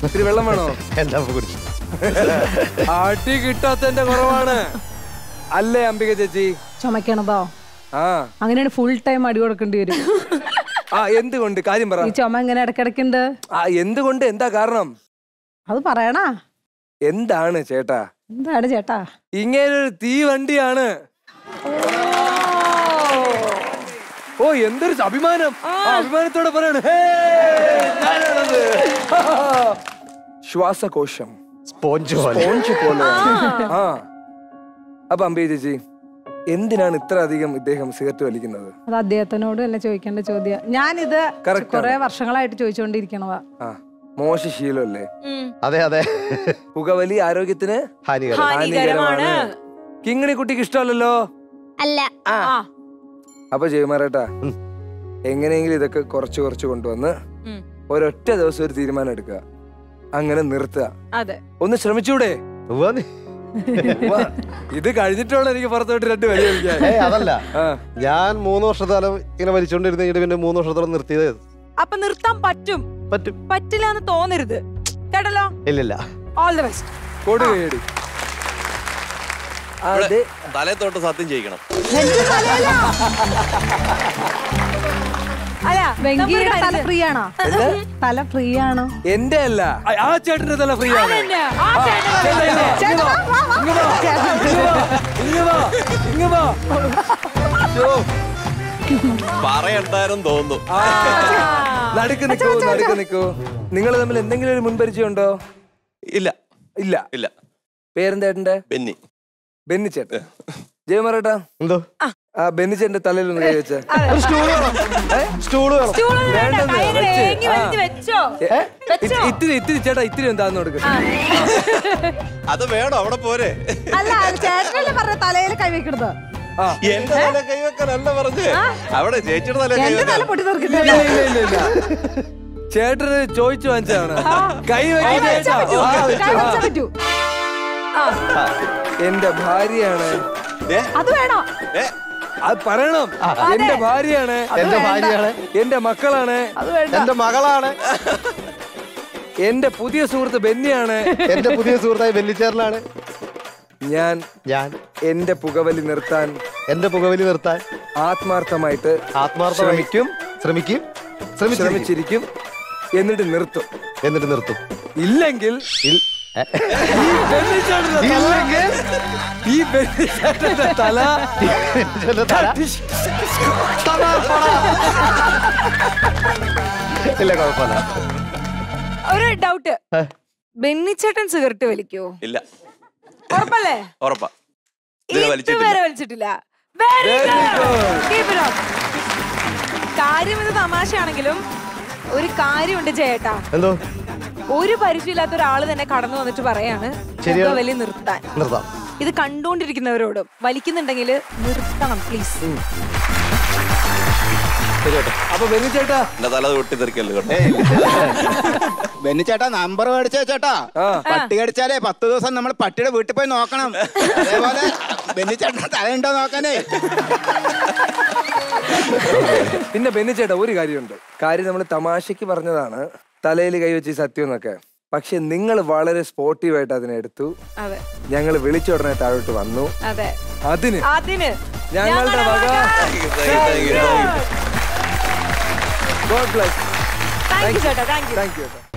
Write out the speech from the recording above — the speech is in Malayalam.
ഇത്തിരി വെള്ളം വേണോ എല്ലാം കുടിച്ചു അടി കിട്ടാത്തതിന്റെ കുറവാണ് അല്ലേ അംബിക ചേച്ചി ചുമക്കണതോ ആ അങ്ങനെയാണ് ഫുൾ ടൈം അടി കൊടുക്കേണ്ടി വരും ആ എന്തുകൊണ്ട് കാര്യം പറ ഈ ചുമ ഇങ്ങനെ ഇടക്കിടക്കുണ്ട് ആ എന്തുകൊണ്ട് എന്താ കാരണം അത് പറയണാ എന്താണ് ചേട്ടാ എന്താണ് ചേട്ടാ ഇങ്ങനൊരു തീ വണ്ടിയാണ് ഓ എന്തൊരു അഭിമാനം ആ അഭിമാനത്തോടെ പറയാണ് "ഹേ, ഞാനാണത്." ശ്വാസകോശം സ്പോഞ്ച് പോലെ സ്പോഞ്ച് പോലെ ആ അപ്പൊ അമ്പി ചേച്ചി എന്തിനാണ് ഇത്ര അധികം ഇദ്ദേഹം സിഗരറ്റ് വലിക്കുന്നത് അത് അദ്ദേഹത്തിനോട് തന്നെ ചോദിക്കേണ്ട ചോദ്യം ഞാനിത് Correct കുറെ വർഷങ്ങളായിട്ട് ചോദിച്ചുകൊണ്ടിരിക്കണതാ ആ മോശ ശീലമല്ലേ അതെ അതെ പുകവലി ആരോഗ്യത്തിന് ഹാനികരം ഹാനികരമാണ് കിങ്ങിണി കുട്ടിക്ക് ഇഷ്ടമല്ലല്ലോ അല്ല ആ അപ്പൊ ജയമാരേട്ടാ എങ്ങനെയെങ്കിലും ഇതൊക്കെ കുറച്ച് കുറച്ച് കൊണ്ടുവന്ന് ഉം. ഒരൊറ്റ ദിവസം ഒരു തീരുമാനം എടുക്കുക അങ്ങനെ നിർത്തുക അതെ ഒന്ന് ശ്രമിച്ചൂടെ ഉവ്വ. വാ, ഇത് കഴിഞ്ഞിട്ടുള്ള എനിക്ക് പുറത്തോട്ട് രണ്ട് വലിയ വിളിക്കാൻ ഏയ് അതല്ല ആ ഞാൻ മൂന്ന് വർഷത്തോളം ഇങ്ങനെ വലിച്ചോണ്ടിരുന്ന പിന്നെ മൂന്ന് വർഷത്തോളം നിർത്തിയത് അപ്പൊ നിർത്താൻ പറ്റും പറ്റും പറ്റില്ല എന്ന് തോന്നരുത് കേട്ടല്ലോ ഇല്ലില്ല ഓൾ ദ ബെസ്റ്റ് കൊടു കൈയടി അതെ തലത്തോട്ട് സത്യം ചെയ്യിക്കണം അല്ല വെങ്കിയുടെ നമ്മളൊരു തല കാര്യം ഫ്രീ ആണോ തല ഫ്രീ ആണോ എന്റെ അല്ല ആ- ആ ചേട്ടന്റെ തല ഫ്രീ ആണ് ചെയ്യ്. ആ ചേട്ടൻ പറയുന്നത്. ഇങ്ങ് വാ, ഇങ്ങ് വാ, ഇങ്ങ് വാ, ഇങ്ങ് വാ. യ്യോ, പറയണ്ടായിരുന്നു തോന്നുന്നു ആ, നടുക്ക് നിക്കൂ നടുക്ക് നിക്കൂ നിങ്ങൾ തമ്മിൽ എന്തെങ്കിലും ഒരു മുൻപരിചയം ഉണ്ടോ ഇല്ല ഇല്ല ഇല്ല പേരെന്താ ചേട്ടന്റെ ബെന്നി ബെന്നി ചേട്ടൻ ജയമറേട്ടാ എന്തോ ആ ബെന്നി ചേട്ടന്റെ തലയിൽ ഒന്ന് കൈ വെച്ച ഒരു സ്റ്റൂള് വേണം സ്റ്റൂള് വേണം ചൂടൊന്നും വേണ്ട. വേണ്ടെന്ന് കൈ ഇങ്ങനെ വെച്ച്. ഏങ്ങി വലിച്ച് വെച്ചോ ഇത്തിരി ഇത്തിരി ചേട്ടാ ഇത്തിരി എന്താന്ന് കൊടുക്കട്ടെ അത് വേണോ അവിടെ പോരെ അല്ല ചേട്ടനല്ലേ പറഞ്ഞ തലയിൽ കൈവയ്ക്കണത് ആ എന്റെ തല കൈവെക്കാനല്ല പറഞ്ഞ് അവിടെ ചേച്ചിയുടെ തല എന്റെ കൈവെക്കാൻ തല പൊട്ടി തീർക്കില്ല ഇല്ല ഇല്ല ഇല്ല ഇല്ല ചേട്ടന് ചോദിച്ചു വാങ്ങിച്ചതാണ് കൈ വെച്ച് ചേട്ടാ. ആ, വെച്ചു. കൈ ആ. വെച്ചാ പറ്റൂ എന്റെ ഭാര്യയാണ് ഏ? അത് വേണോ ഏ? അത് പറയണം എന്റെ ഭാര്യയാണ് എന്റെ ഭാര്യയാണ് എന്റെ മക്കളാണ് അത് വേണ്ട എന്റെ മകളാണ് എന്റെ പുതിയ സുഹൃത്ത് ബെന്നിയാണ് എന്റെ പുതിയ സുഹൃത്തായി വെല്ലിച്ചേറിലാണ് ഞാൻ ഞാൻ എന്റെ പുകവലി നിർത്താൻ എന്റെ പുകവലി നിർത്താൻ ആത്മാർത്ഥമായിട്ട് ആത്മാർത്ഥമായി ശ്രമിക്കും ശ്രമിക്കും ശ്രമിച്ചിരിക്കും ശ്രമിച്ചിരിക്കും എന്നിട്ട് നിർത്തും എന്നിട്ട് നിർത്തും ഇല്ലെങ്കിൽ ഇൽ- ഏ? ഈ ബെന്നിച്ചേട്ടന്റെ തല- ഇല്ലെങ്കിൽ ഈ ബെന്നിച്ചേട്ടന്റെ തല എന്റെ തല ഇല്ല കുഴപ്പമില്ല ഒരു ഡൗട്ട് ഏ? ബെന്നിച്ചേട്ടൻ സിഗരറ്റ് വലിക്കോ ഇല്ല ഉറപ്പല്ലേ ഉറപ്പാ ഇതിനെ വലിച്ചിട്ടില്ല ഇതുവരെ വലിച്ചിട്ടില്ല Very Very good. good. Keep it up. കാര്യം ഇത് തമാശയാണെങ്കിലും ഒരു കാര്യമുണ്ട് ചേട്ടാ എന്തോ ഒരു പരിചയമില്ലാത്ത ഒരാള് തന്നെ കടന്നു വന്നിട്ട് പറയാണ് ശരിയാണ്. വലി നിർത്താൻ നിർത്താം ഇത് കണ്ടുകൊണ്ടിരിക്കുന്നവരോടും വലിക്കുന്നുണ്ടെങ്കിൽ നിർത്തണം പ്ലീസ് അപ്പൊ ബെന്നിച്ചേട്ടാ എന്റെ തല തൊട്ടി തെറിക്കല്ലോ കേട്ടോ ബെന്നി ചേട്ടാ നമ്പർ മേടിച്ചേ ചേട്ടാ ആ. പട്ടി കടിച്ചാലേ പത്ത് ദിവസം നമ്മൾ പട്ടിയുടെ വീട്ടിൽ പോയി നോക്കണം അതേപോലെ ബെന്നി ചേട്ടാ തലയുണ്ടോ നോക്കാനേ പിന്നെ ബെന്നിച്ചേട്ടാ ഒരു കാര്യമുണ്ട് കാര്യം നമ്മൾ തമാശക്ക് പറഞ്ഞതാണ് തലയിൽ കൈവച്ച് ഈ സത്യം എന്നൊക്കെ പക്ഷെ നിങ്ങൾ വളരെ സ്പോർട്ടീവായിട്ട് അതിനെ എടുത്തു അതെ ഞങ്ങൾ വിളിച്ച ഉടനെ താഴോട്ട് വന്നു അതെ അതിന് അതിന് ഞങ്ങളുടെ വക Thank you, thank you, thank you. God bless thank you ചേട്ടാ താങ്ക് യു താങ്ക് യു